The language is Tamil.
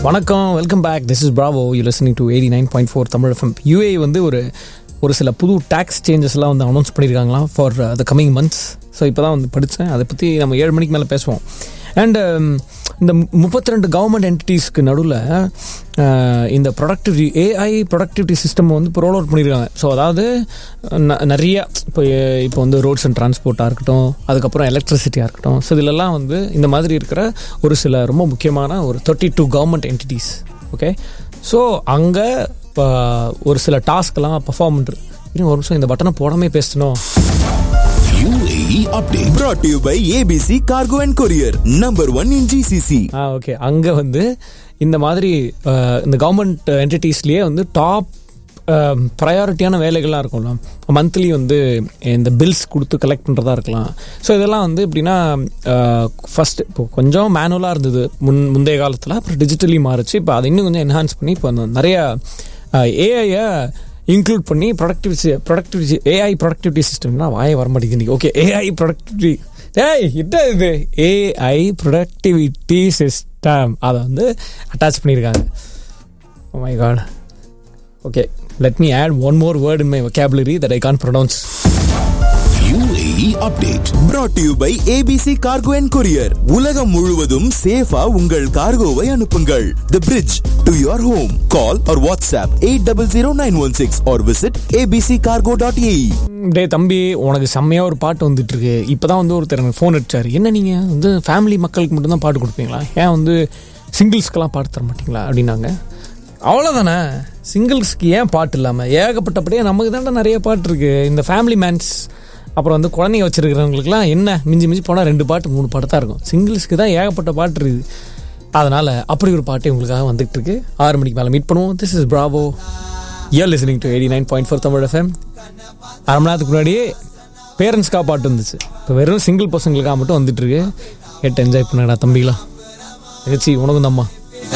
வணக்கம் welcome back this is Bravo you listening to eighty nine point four Tamil FM U வந்து ஒரு ஒரு சில புது டேக்ஸ் சேஞ்சஸ்லாம் வந்து அனௌன்ஸ் பண்ணியிருக்காங்களாம் for the coming months so இப்போ தான் வந்து படித்தேன் அதை பற்றி நம்ம ஏழு மணிக்கு மேலே பேசுவோம் அண்ட் இந்த முப்பத்தி ரெண்டு கவர்மெண்ட் என்டிட்டிஸ்க்கு நடுவில் இந்த ப்ரொடக்டிவிட்டி ஏஐ ப்ரொடக்டிவிட்டி சிஸ்டம் வந்து இப்போ ரோல் அவுட் பண்ணியிருக்காங்க ஸோ அதாவது ந- நிறைய இப்போ இப்போ வந்து ரோட்ஸ் அண்ட் டிரான்ஸ்போர்ட்டாக இருக்கட்டும் அதுக்கப்புறம் எலக்ட்ரிசிட்டியாக இருக்கட்டும் ஸோ இதிலெல்லாம் வந்து இந்த மாதிரி இருக்கிற ஒரு சில ரொம்ப முக்கியமான ஒரு thirty two government entities okay so அங்கே இப்போ ஒரு சில டாஸ்க்லாம் பர்ஃபார்ம் பண்ணுறது இன்னும் ஒரு நிமிஷம் இந்த பட்டனை போடாமே பேசணும் UAE update. brought to you by ABC Cargo and Courier, number one in GCC. ஆ ஓகே அங்கே வந்து இந்த மாதிரி அஹ், இந்த கவர்மெண்ட் என்டிட்டிஸ்லேயே வந்து டாப் ப்ரையாரிட்டியான வேலைகள்லாம் இருக்கும்ல மந்த்லி வந்து இந்த பில்ஸ் கொடுத்து கலெக்ட் பண்ணுறதா இருக்கலாம் ஸோ இதெல்லாம் வந்து எப்படின்னா ஃபஸ்ட் இப்போ கொஞ்சம் மேனுவலாக இருந்தது முன் முந்தைய காலத்தில் அப்புறம் டிஜிட்டலி மாறுச்சு இப்போ அதை இன்னும் கொஞ்சம் என்ஹான்ஸ் பண்ணி இப்போ அந்த நிறைய ஏஐயை இன்க்ளூட் பண்ணி ப்ரொடக்டிவிட்டி ப்ரொடக்டிவிட்டி ஏஐ ப்ரொடக்டிவிட்டி சிஸ்டம்னா வாய வர மாட்டேங்குது ஓகே ஏஐ ப்ரொடக்டிவிட்டி ஏய் என்ன இது ஏஐ ப்ரொடக்டிவிட்டி சிஸ்டம் அதை வந்து அட்டாச் பண்ணியிருக்காங்க oh my god okay let me add one more word in my vocabulary that I can pronounce UAE update. brought to you by ABC Cargo and Courier. உலகம் முழுவதும் சேஃபா உங்கள் கார்கோவை அனுப்புங்கள் The bridge to your home. Call or WhatsApp 800916 or visit abccargo.ae. டே தம்பி உனக்கு செம்மையாக ஒரு பாட்டு வந்துட்டு இருக்கு இப்போ தான் வந்து ஒருத்தர் எனக்கு ஃபோன் அடிச்சார் என்ன நீங்கள் வந்து ஃபேமிலி மக்களுக்கு மட்டும்தான் பாட்டு கொடுப்பீங்களா ஏன் வந்து சிங்கிள்ஸ்க்கெல்லாம் பாட்டு தர மாட்டீங்களா அப்படின்னாங்க அவ்வளோதானே சிங்கிள்ஸ்க்கு ஏன் பாட்டு இல்லாமல் ஏகப்பட்டபடியே நமக்கு தானே நிறைய பாட்டு இருக்கு இந்த ஃபேமிலி மேன்ஸ் அப்புறம் வந்து குழந்தைங்க வச்சிருக்கிறவங்களுக்குலாம் என்ன மிஞ்சி மிஞ்சி போனால் ரெண்டு பாட்டு மூணு பாட்டு தான் இருக்கும் சிங்கிள்ஸ்க்கு தான் ஏகப்பட்ட பாட்டு இருக்குது அதனால் அப்படி ஒரு பாட்டு உங்களுக்காக வந்துட்டு இருக்கு ஆறு மணிக்கு மேலே மீட் பண்ணுவோம் this is Bravo you're listening to eighty nine point four Tamil FM அரை மணி நேரத்துக்கு முன்னாடியே பேரண்ட்ஸ்க்காக பாட்டு வந்துச்சு இப்போ வெறும் சிங்கிள் பசங்களுக்காக மட்டும் வந்துட்டு இருக்கு கேட்டு என்ஜாய் பண்ணுங்கடா தம்பிகளா நிகழ்ச்சி உனக்கும் தம்மா